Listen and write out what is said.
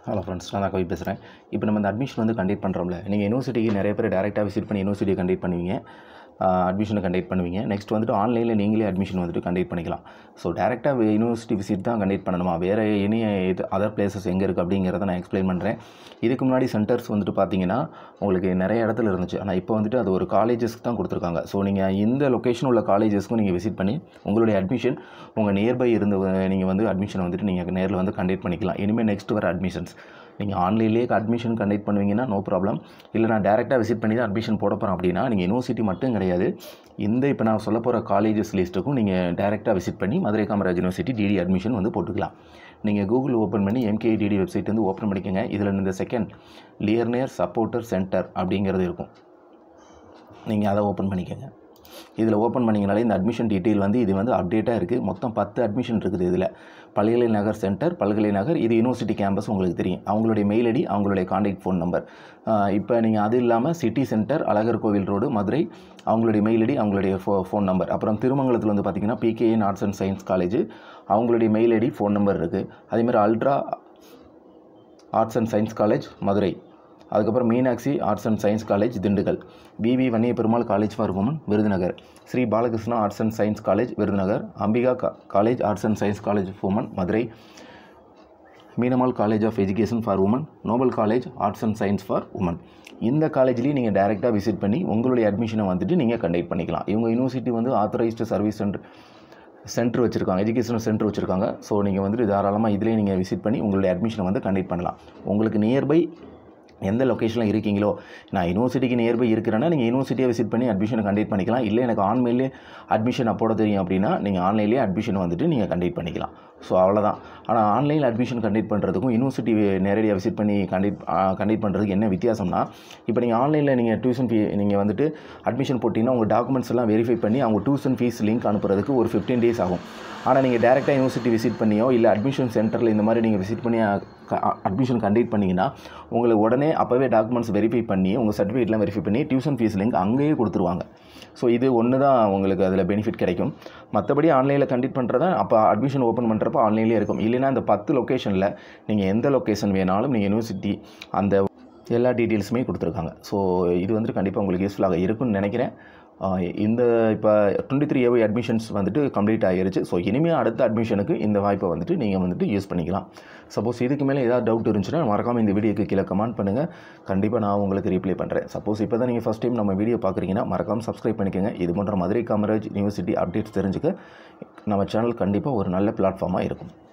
hello friends நான் தான் கவி பேசுகிறேன் இப்போ நம்ம இந்த அட்மிஷன் வந்து கண்டக்ட் பண்ணுறோம்ல நீங்கள் யூனிவர்சிட்டிக்கு நிறைய பேர் டேரெக்டாக விசிட் பண்ணி யூனிவர்சிட்டியை கண்டக்ட் பண்ணுவீங்க அட்மிஷனை கண்டக்ட் பண்ணுவீங்க நெக்ஸ்ட் வந்துட்டு ஆன்லைனில் நீங்களே அட்மிஷன் வந்துட்டு கண்டக்ட் பண்ணிக்கலாம் ஸோ டேரெக்டாக யூனிவர்சிட்டி விசிட் தான் கண்டக்ட் பண்ணணுமா வேறு எனி இது அதர் பிளேசஸ் எங்கே இருக்குது அப்படிங்கிறத நான் எக்ஸ்பிளைன் பண்ணுறேன் இதுக்கு முன்னாடி சென்டர்ஸ் வந்துட்டு பார்த்தீங்கன்னா உங்களுக்கு நிறைய இடத்துல இருந்துச்சு ஆனால் இப்போ வந்துட்டு அது ஒரு காலேஜஸ்க்கு தான் கொடுத்துருக்காங்க ஸோ நீங்கள் இந்த லொக்கேஷன் உள்ள காலேஜஸ்க்கும் நீங்கள் விசிட் பண்ணி உங்களுடைய அட்மிஷன் உங்கள் நியர்பை இருந்து நீங்கள் வந்து அட்மிஷன் வந்துட்டு நீங்கள் நேரில் வந்து கண்டக்ட் பண்ணிக்கலாம் இனிமேல் நெக்ஸ்ட் வர அட்மிஷன்ஸ் நீங்கள் ஆன்லைன்லேயே அட்மிஷன் கண்டக்ட் பண்ணுவீங்கன்னா நோ ப்ராப்ளம் இல்லை நான் டேரெக்டாக விசிட் பண்ணி தான் அட்மிஷன் போட போகிறேன் அப்படின்னா நீங்கள் யூனிவர்சிட்டி மட்டும் கிடையாது இந்த இப்போ நான் சொல்ல போகிற காலேஜஸ் லிஸ்ட்டுக்கும் நீங்கள் டேரெக்டாக விசிட் பண்ணி Madurai Kamaraj university DD admission வந்து போட்டுக்கலாம் நீங்கள் கூகுள் ஓப்பன் பண்ணி எம்கேடிடி வெப்சைட் வந்து ஓப்பன் பண்ணிக்கோங்க இதில் இந்த செகண்ட் லியர்னியர் சப்போர்ட்டர் சென்டர் அப்படிங்கிறது இருக்கும் நீங்கள் அதை ஓப்பன் பண்ணிக்கோங்க இதில் ஓப்பன் பண்ணிங்கனாலே இந்த அட்மிஷன் டீட்டெயில் வந்து இது வந்து அப்டேட்டாக இருக்குது மொத்தம் பத்து அட்மிஷன் இருக்குது இதில் பல்கலை நகர் சென்டர் பல்கலை நகர் இது யூனிவர்சிட்டி கேம்பஸ் உங்களுக்கு தெரியும் அவங்களுடைய மெயில் ஐடி அவங்களுடைய காண்டாக்ட் ஃபோன் நம்பர் இப்போ நீங்கள் அது இல்லாமல் சிட்டி சென்டர் அழகர் கோவில் ரோடு மதுரை அவங்களுடைய மெயில் ஐடி அவங்களுடைய ஃபோ ஃபோன் நம்பர் அப்புறம் திருமங்கலத்தில் வந்து பார்த்திங்கன்னா PKN arts and science college அவங்களுடைய மெயில் ஐடி ஃபோன் நம்பர் இருக்குது அதேமாதிரி ultra arts and science college Madurai அதுக்கப்புறம் Meenakshi arts and science college Dindigul PV Vanniya Perumal college for women Virudhunagar Sri Balakrishna arts and science college Virudhunagar Ambika கா college arts and science college of women Madurai மீனமால் college of education for women Noble college arts and science for women இந்த காலேஜ்லேயும் நீங்கள் டேரெக்டாக visit பண்ணி உங்களுடைய அட்மிஷனை வந்துட்டு நீங்கள் கண்டக்ட் பண்ணிக்கலாம் இவங்க யூனிவர்சிட்டி வந்து ஆத்தரைஸ்டு சர்வீஸ் சென்டர் சென்டர் வச்சுருக்காங்க எஜுகேஷனல் சென்டர் வச்சுருக்காங்க ஸோ நீங்கள் வந்துட்டு தாராளமாக இதிலே நீங்கள் விசிட் பண்ணி உங்களுடைய அட்மிஷனை வந்து கண்டக்ட் பண்ணலாம் உங்களுக்கு நியர்பை எந்த லொக்கேஷனில் இருக்கீங்களோ நான் யூனிவர்சிட்டிக்கு நியர்பை இருக்கிறேன்னா நீங்கள் யூனிவர்சிட்டியை விசிட் பண்ணி அட்மிஷனை கண்டக்ட் பண்ணிக்கலாம் இல்லை எனக்கு ஆன்லைன்லேயே அட்மிஷன் போட தெரியும் அப்படின்னா நீங்கள் ஆன்லைன்லேயே அட்மிஷன் வந்துட்டு நீங்கள் கண்டக்ட் பண்ணிக்கலாம் ஸோ அவ்வளோதான் ஆனால் ஆன்லைனில் அட்மிஷன் கண்டக்ட் பண்ணுறதுக்கும் யூனிவர்சிட்டி நேரடியாக விசிட் பண்ணி கண்டக்ட் கண்டக்ட் பண்ணுறதுக்கு என்ன வித்தியாசம்னா இப்போ நீங்கள் ஆன்லைனில் நீங்கள் டியூஷன் ஃபீ நீங்கள் வந்துட்டு அட்மிஷன் போட்டிங்கன்னா உங்கள் டாக்குமெண்ட்ஸ் எல்லாம் வெரிஃபை பண்ணி அவங்க டியூஷன் ஃபீஸ் லிங்க் அனுப்புறதுக்கு ஒரு ஃபிஃப்டீன் டேஸ் ஆகும் ஆனால் நீங்கள் டேரெக்டாக யூனிவர்சிட்டி விசிட் பண்ணியோ இல்லை அட்மிஷன் சென்டரில் இந்த மாதிரி நீங்கள் விசிட் பண்ணி அட்மிஷன் கண்டக்ட் பண்ணிங்கன்னா உங்களுக்கு உடனே அப்போவே டாக்குமெண்ட்ஸ் வெரிஃபை பண்ணி உங்கள் சர்டிஃபிகேட்லாம் வெரிஃபை பண்ணி டியூஷன் ஃபீஸ் லிங்க் அங்கேயே கொடுத்துருவாங்க ஸோ இது ஒன்று தான் உங்களுக்கு அதில் பெனிஃபிட் கிடைக்கும் மற்றபடி ஆன்லைனில் கண்டக்ட் பண்ணுறதா அப்போ அட்மிஷன் ஓப்பன் பண்ணுறப்போ ஆன்லைன்லேயே இருக்கும் இல்லைனா இந்த பத்து லொக்கேஷனில் நீங்கள் எந்த லொக்கேஷன் வேணாலும் நீங்கள் யூனிவர்சிட்டி அந்த எல்லா டீட்டெயில்ஸுமே கொடுத்துருக்காங்க ஸோ இது வந்துட்டு கண்டிப்பாக உங்களுக்கு யூஸ்ஃபுல்லாக இருக்கும்னு நினைக்கிறேன் இந்த இப்போ டுவெண்ட்டி த்ரீ ஏவி அட்மிஷன்ஸ் வந்துட்டு கம்ப்ளீட் ஆகிருச்சு ஸோ இனிமேல் அடுத்த அட்மிஷனுக்கு இந்த வாய்ப்பை வந்துட்டு நீங்கள் வந்துட்டு யூஸ் பண்ணிக்கலாம் சப்போஸ் இதுக்கு மேலே ஏதாவது டவுட் இருந்துச்சுன்னா மறக்காமல் இந்த வீடியோக்கு கீழே கமெண்ட் பண்ணுங்கள் கண்டிப்பாக நான் உங்களுக்கு ரீப்ளை பண்ணுறேன் சப்போஸ் இப்போ தான் நீங்கள் ஃபஸ்ட் டைம் நம்ம வீடியோ பார்க்குறீங்கன்னா மறக்காமல் சப்ஸ்கிரைப் பண்ணிக்கோங்க இது போன்ற மதுரை காமராஜ் யூனிவர்சிட்டி அப்டேட்ஸ் தெரிஞ்சுக்க நம்ம சேனல் கண்டிப்பாக ஒரு நல்ல பிளாட்ஃபார்மாக இருக்கும்